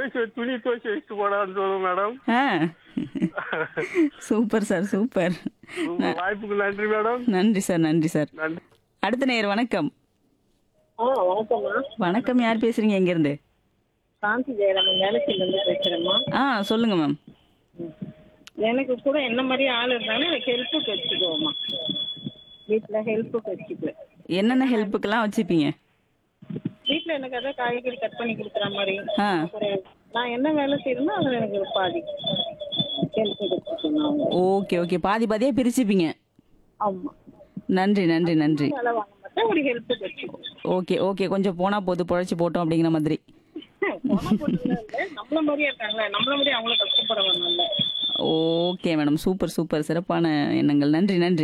துவைச்சு துணி துவைச்சு வச்சுட்டு போடான்னு சொல்லுங்க மேடம் ஆ சூப்பர் சார் சூப்பர் உங்க வாய்ப்புக்கு நன்றி மேடம் நன்றி சார் நன்றி சார் நன்றி அடுத்த நேர் வணக்கம் ஆ வணக்கம்மா வணக்கம் யார் பேசுறீங்க எங்கேருந்து சாந்தி ஜெயராமன் வேலைச்சிலேருந்து பேசுகிறேம்மா ஆ சொல்லுங்க மேம் எனக்கு கூட என்ன மாதிரி ஆள் இருந்தாலும் எனக்கு ஹெல்ப்புக்கு வச்சுக்குவோம்மா வீட்டில் ஹெல்ப்புக்கு வச்சுக்குவேன் என்னென்ன ஹெல்ப்புக்கெல்லாம் வச்சுப்பீங்க வீட்டில் எனக்கு அதான் காய்கறி கட் பண்ணி கொடுக்குற மாதிரி ஆ அப்புறம் நான் என்ன வேலை செய்யணுமோ அதில் எனக்கு ஒரு பாதி ஹெல்ப்புக்கு வச்சுக்கணும் அவங்க ஓகே ஓகே பாதி பாதியாக பிரிச்சுப்பீங்க ஆமாம் நன்றி நன்றி நன்றி வேலை வாங்க மாட்டேன் ஒரு ஹெல்ப்புக்கு வச்சுக்குவோம் ஓகே ஓகே கொஞ்சம் போனால் போது பொழைச்சி போட்டோம் அப்படிங்கிற மாதிரி போனா போட்டுலாம் இல்லை நம்மள மாதிரியே இருக்காங்களே நம்மள மாதிரியே அவங்கள கஷ்டப்பட வேணும்ல ஓகே மேடம் சூப்பர் சூப்பர் சிறப்பான எண்ணங்கள் நன்றி நன்றி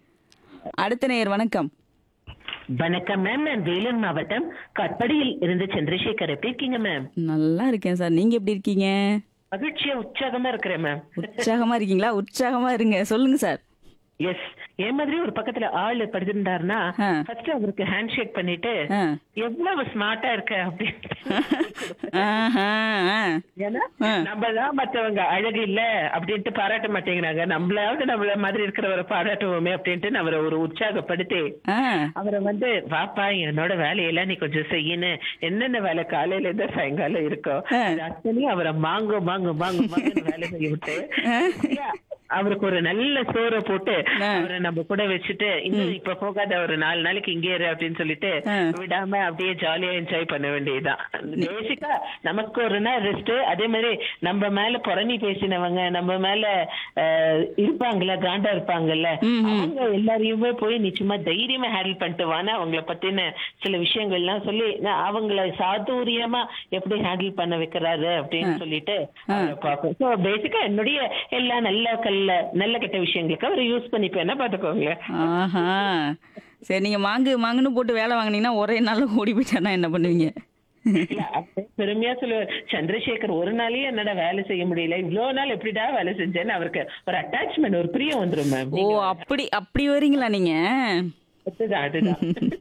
அடுத்த நேயர் வணக்கம் வணக்கம் மேம் நான் வேலூர் மாவட்டம் கட்படியில் இருந்து சந்திரசேகர் எப்படி இருக்கீங்க மேம் நல்லா இருக்கேன் சார் நீங்க எப்படி இருக்கீங்க மகிழ்ச்சியா உற்சாகமா இருக்கிறேன் மேம் உற்சாகமா இருக்கீங்களா உற்சாகமா இருங்க சொல்லுங்க சார் எஸ் என் மாதிரி ஒரு பக்கத்துல ஆள் படுத்திருந்தாருன்னா ஆ. ஃபர்ஸ்ட் அவருக்கு ஹேண்ட் ஷேக் பண்ணிட்டு ஆ. எவ்வளவு ஸ்மார்ட்டா இருக்க அப்படின்னு ஆஹா, ஆ. ஏன்னா ஆ. நம்ம தான் மத்தவங்க அழகு இல்ல அப்படின்ட்டு பாராட்ட மாட்டேங்கிறாங்க நம்மளாவது நம்மள மாதிரி இருக்கிறவரை பாராட்டுவோமே அப்படின்ட்டு நான் அவரை ஒரு உற்சாகப்படுத்தி ஆ. அவரை வந்து வாப்பா என்னோட வேலையெல்லாம் நீ கொஞ்சம் செய்யணும் என்னென்ன வேலை காலையில இருந்து சாயங்காலம் இருக்கோ ஆ. அது அத்தனையும் அவரை மாங்கு மாங்கு மாங்கு மாங்கு வேலை செய்ய விட்டு அவருக்கு ஒரு நல்ல சோறை போட்டு ஆ. அவரை நம்ம கூட வச்சுட்டு இன்னும் இப்ப போகாத ஒரு நாலு நாளைக்கு இங்கே இரு அப்படின்னு சொல்லிட்டு ஆ. விடாம அப்படியே ஜாலியா என்ஜாய் பண்ண வேண்டியதுதான் பேசிக்கா நமக்கு ஒரு நாள் ரெஸ்ட் அதே மாதிரி நம்ம மேல புறணி பேசினவங்க நம்ம மேல அஹ், இருப்பாங்கல்ல காண்டா இருப்பாங்கல்ல ம், ம். அவங்க எல்லாரையுமே போய் நீ சும்மா தைரியமா ஹேண்டில் பண்ணிட்டு வானா அவங்கள பத்தின சில விஷயங்கள்லாம் சொல்லி நான் அவங்கள சாதுரியமா எப்படி ஹேண்டில் பண்ண வைக்கிறாரு அப்படின்னு சொல்லிட்டு அவரை பார்ப்போம் ஸோ பேசிக்கா என்னுடைய எல்லா நல்ல கல்ல நல்ல கெட்ட விஷயங்களுக்கு அவர் யூஸ் பண்ணிப்பேன்னா பாத்துக்கோங்களேன் ஆஹா சரி நீங்க மாங்கு மாங்குன்னு போட்டு வேலை வாங்குனீங்கன்னா ஒரே நாள்ல ஓடி போயிட்டானா என்ன பண்ணுவீங்க இல்ல, அப்ப பெருமையா சொல்லுவார் சந்திரசேகர் ஒரு நாளே என்னடா வேலை செய்ய முடியல இவ்வளவு நாள் எப்படிடா வேலை செஞ்சேன்னு அவருக்கு ஒரு அட்டாச்மெண்ட் ஒரு பிரியம் வந்துரும் மேம் ஓ அப்படி அப்படி வரீங்களா நீங்க அதுதான் அதுதான்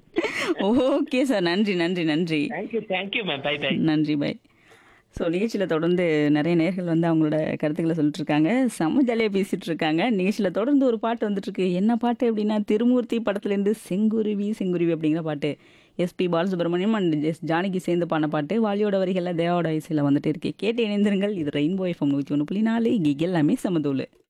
ஓகே சார் நன்றி நன்றி நன்றி thank you thank you ma'am bye bye நன்றி பாய் ஸோ நிகழ்ச்சியில் தொடர்ந்து நிறைய நேர்கள் வந்து அவங்களோட கருத்துக்களை சொல்லிட்டு இருக்காங்க செம்ம ஜாலியாக பேசிட்டு இருக்காங்க நிகழ்ச்சியில் தொடர்ந்து ஒரு பாட்டு வந்துட்டு இருக்கு என்ன பாட்டு அப்படின்னா திருமூர்த்தி படத்துலேருந்து செங்குருவி செங்குருவி அப்படிங்கிற பாட்டு S P Balasubrahmanyam and S Janaki சேர்ந்து பாடின பாட்டு வாலியோட வரிகளில் தேவாவோட இசையில் வந்துட்டு இருக்கு கேட்டு இணைந்திருங்கள் இது ரெயின்போ எஃப்எம் நூற்றி ஒன்று புள்ளி நாலு இங்கே எல்லாமே சமதூள்